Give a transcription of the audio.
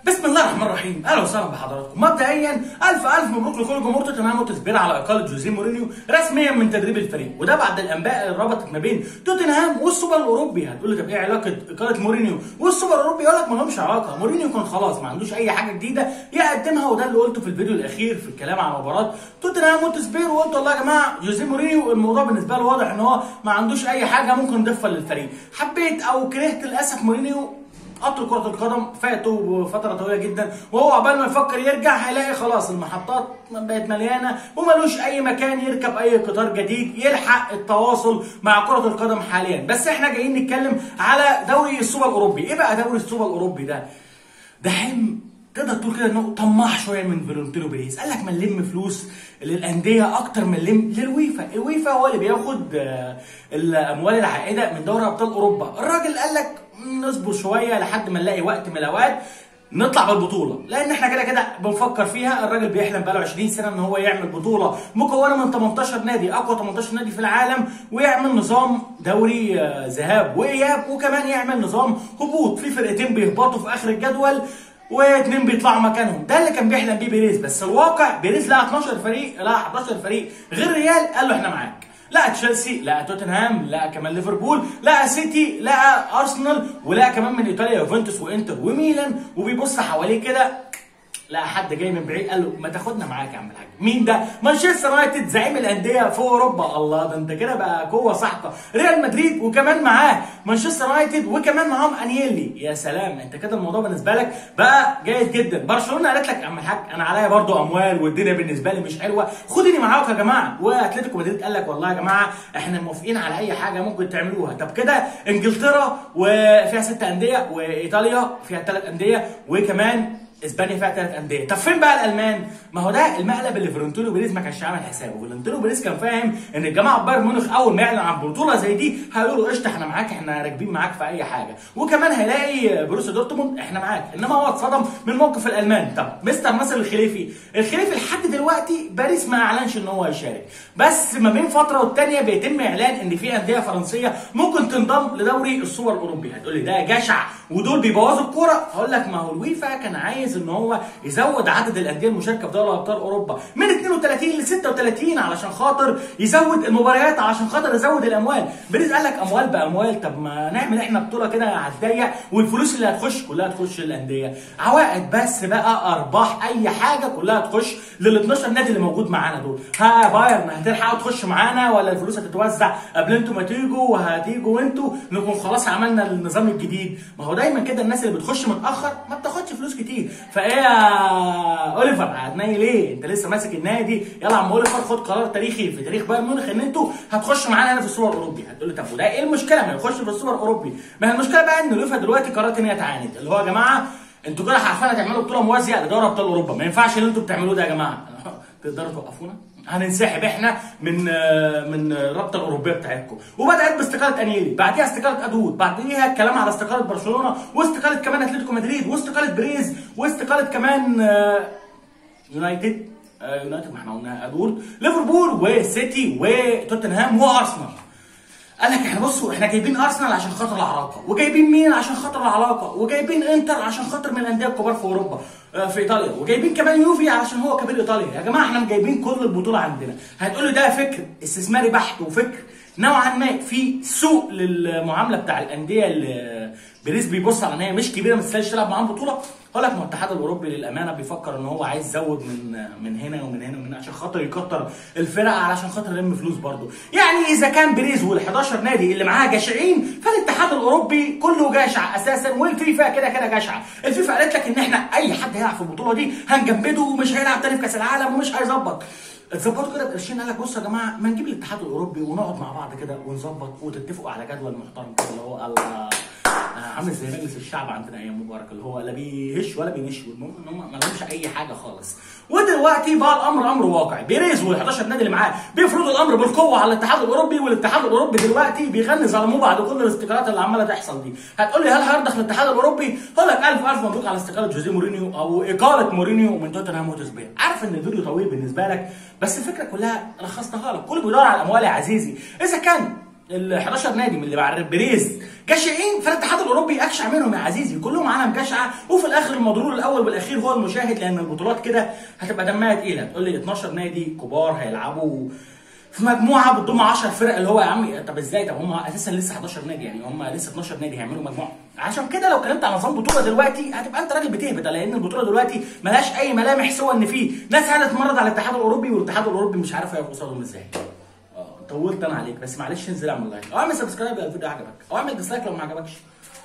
بسم الله الرحمن الرحيم اهلا وسهلا بحضراتكم مبدئيا الف الف مبروك لكل جمهور توتنهام وتسبير على اقاله جوزيه مورينيو رسميا من تدريب الفريق وده بعد الانباء اللي ربطت ما بين توتنهام والسوبر الاوروبي هتقول لي طب ايه علاقه اقاله مورينيو والسوبر الاوروبي يقول لك ما لهمش علاقه مورينيو كان خلاص ما عندوش اي حاجه جديده يقدمها وده اللي قلته في الفيديو الاخير في الكلام عن مباراه توتنهام وتسبير وقلت والله يا جماعه جوزيه مورينيو الموضوع بالنسبه له واضح ان هو ما عندوش اي حاجه ممكن يضيفها للفريق حبيت او كرهت للاسف مورينيو قطر كرة القدم فاتوا فترة طويلة جدا وهو عقبال ما يفكر يرجع هيلاقي خلاص المحطات بقت مليانة وملوش أي مكان يركب أي قطار جديد يلحق التواصل مع كرة القدم حاليا بس احنا جايين نتكلم على دوري السوبر الأوروبي إيه بقى دوري السوبر الأوروبي ده؟ ده حلم تقدر تقول كده انه طماع شويه من فالنتينو بيريز قال لك ما نلم فلوس للانديه اكتر من نلم للويفا الويفا هو اللي بياخد آه، الاموال العائده من دوري ابطال اوروبا الراجل قال لك نصبر شويه لحد ما نلاقي وقت من الاوقات نطلع بالبطوله لان احنا كده كده بنفكر فيها الراجل بيحلم بقاله 20 سنه ان هو يعمل بطوله مكونه من 18 نادي اقوى 18 نادي في العالم ويعمل نظام دوري آه، ذهاب واياب وكمان يعمل نظام هبوط في فرقتين بيهبطوا في اخر الجدول واثنين بيطلعوا مكانهم ده اللي كان بيحلم بيه بيريز بس الواقع بيريز لقى 12 فريق لقى 11 فريق غير ريال قال له احنا معاك لقى تشيلسي لقى توتنهام لقى كمان ليفربول لقى سيتي لقى ارسنال ولقى كمان من ايطاليا يوفنتوس وانتر وميلان وبيبص حواليه كده لقى حد جاي من بعيد قال له ما تاخدنا معاك يا عم الحاج مين ده مانشستر يونايتد زعيم الانديه في اوروبا الله ده انت كده بقى قوه سحقه ريال مدريد وكمان معاه مانشستر يونايتد وكمان معاهم انيلي يا سلام انت كده الموضوع بالنسبه لك بقى جيد جدا برشلونه قالت لك يا عم الحاج انا عليا برضو اموال والدنيا بالنسبه لي مش حلوه خدني معاكم يا جماعه واتلتيكو مدريد قال لك والله يا جماعه احنا موافقين على اي حاجه ممكن تعملوها طب كده انجلترا وفيها ست انديه وايطاليا فيها ثلاث انديه وكمان اسبانيا فيها ثلاث انديه طب فين بقى الالمان ما هو ده المقلب اللي فلورنتينو بيريز ما كانش عامل حسابه فلورنتينو بيريز كان فاهم ان الجماعه بايرن ميونخ اول ما يعلن عن بطوله زي دي هيقولوا له قشطه احنا معاك احنا راكبين معاك في اي حاجه وكمان هيلاقي بروسيا دورتموند احنا معاك انما هو اتصدم من موقف الالمان طب مستر ناصر الخليفي الخليفي لحد دلوقتي باريس ما اعلنش ان هو هيشارك بس ما بين فتره والتانيه بيتم اعلان ان في انديه فرنسيه ممكن تنضم لدوري السوبر الاوروبي هتقول لي ده جشع ودول بيبوظوا الكوره هقول لك ما هو الويفا كان عايز ان هو يزود عدد الانديه المشاركه في دوري ابطال اوروبا من 32 ل 36 علشان خاطر يزود المباريات علشان خاطر يزود الاموال بيريز قال لك اموال باموال طب ما نعمل احنا بطوله كده على الضيق والفلوس اللي هتخش كلها تخش للانديه عوائد بس بقى ارباح اي حاجه كلها تخش لل 12 نادي اللي موجود معانا دول ها بايرن هتلحقوا تخشوا معانا ولا الفلوس هتتوزع قبل انتوا ما تيجوا وهتيجوا انتوا نكون خلاص عملنا النظام الجديد ما هو دايما كده الناس اللي بتخش متاخر ما بتاخدش فلوس كتير فايه يا اوليفر هتنيل ليه انت لسه ماسك النادي يلا يا عم اوليفر خد قرار تاريخي في تاريخ بايرن ميونخ ان انتوا هتخشوا معانا هنا في السوبر الاوروبي هتقول لي طب وده ايه المشكله ما يخش في السوبر الاوروبي ما هي المشكله بقى ان الويفا دلوقتي قررت ان هي تعاند اللي هو يا جماعه انتوا كده حرفيا هتعملوا بطوله موازيه لدوري ابطال اوروبا ما ينفعش اللي انتوا بتعملوه ده يا جماعه تقدروا توقفونا هننسحب احنا من من الرابطه الاوروبيه بتاعتكم وبدات باستقاله انيلي بعديها استقاله ادود بعديها الكلام على استقاله برشلونه واستقاله كمان اتلتيكو مدريد واستقاله بريز واستقاله كمان آه، يونايتد آه، يونايتد ما احنا قلناها ادود ليفربول وسيتي وتوتنهام وارسنال قال لك احنا بصوا احنا جايبين ارسنال عشان خاطر العلاقه وجايبين مين عشان خاطر العلاقه وجايبين انتر عشان خاطر من الانديه الكبار في اوروبا آه، في ايطاليا وجايبين كمان يوفي علشان هو كبير ايطاليا يا جماعه احنا جايبين كل البطوله عندنا هتقولوا ده فكر استثماري بحت وفكر نوعا ما في سوء للمعامله بتاع الانديه اللي بيريز بيبص على ان هي مش كبيره ما تستاهلش تلعب معاهم بطوله هقول لك ما هو الاتحاد الاوروبي للامانه بيفكر ان هو عايز يزود من من هنا ومن هنا ومن هنا عشان خاطر يكتر الفرق علشان خاطر يلم فلوس برضه يعني اذا كان بريز وال11 نادي اللي معاه جشعين فالاتحاد الاوروبي كله جشع اساسا والفيفا كده كده جشعه الفيفا قالت لك ان احنا اي حد هيلعب في البطوله دي هنجمده ومش هيلعب تاني في كاس العالم ومش هيظبط اتظبطوا كده بقرشين قال لك بصوا يا جماعه ما نجيب الاتحاد الاوروبي ونقعد مع بعض كده ونظبط وتتفقوا على جدول محترم كده اللي هو الله آه، عامل زي مجلس الشعب عندنا ايام مبارك اللي هو لا بيهش ولا بينش والمهم ان هم ما لهمش اي حاجه خالص ودلوقتي بقى الامر امر واقع بيريز وال11 نادي اللي معاه بيفرضوا الامر بالقوه على الاتحاد الاوروبي والاتحاد الاوروبي دلوقتي بيغني ظلموه بعد كل الاستقالات اللي عماله تحصل دي هتقول لي هل هيرضخ الاتحاد الاوروبي هقول لك الف الف مبروك على استقاله جوزيه مورينيو او اقاله مورينيو من توتنهام وتسبيع عارف ان الفيديو طويل بالنسبه لك بس الفكره كلها لخصتها لك كل بيدور على الاموال يا عزيزي اذا كان ال 11 نادي من اللي مع البريز جشعين فالاتحاد الاوروبي اجشع منهم يا عزيزي كلهم عالم جشعه وفي الاخر المضرور الاول والاخير هو المشاهد لان البطولات كده هتبقى دمها تقيله تقول لي 12 نادي كبار هيلعبوا في مجموعه بتضم 10 فرق اللي هو يا عم طب ازاي طب هم اساسا لسه 11 نادي يعني هم لسه 12 نادي هيعملوا مجموعه عشان كده لو اتكلمت على نظام بطوله دلوقتي هتبقى انت راجل بتهبط لان البطوله دلوقتي ملهاش اي ملامح سوى ان في ناس قاعده تمرد على الاتحاد الاوروبي والاتحاد الاوروبي مش عارف هيقف قصادهم ازاي اه طولت انا عليك بس معلش انزل اعمل لايك او اعمل سبسكرايب لو الفيديو عجبك او اعمل ديسلايك لو ما عجبكش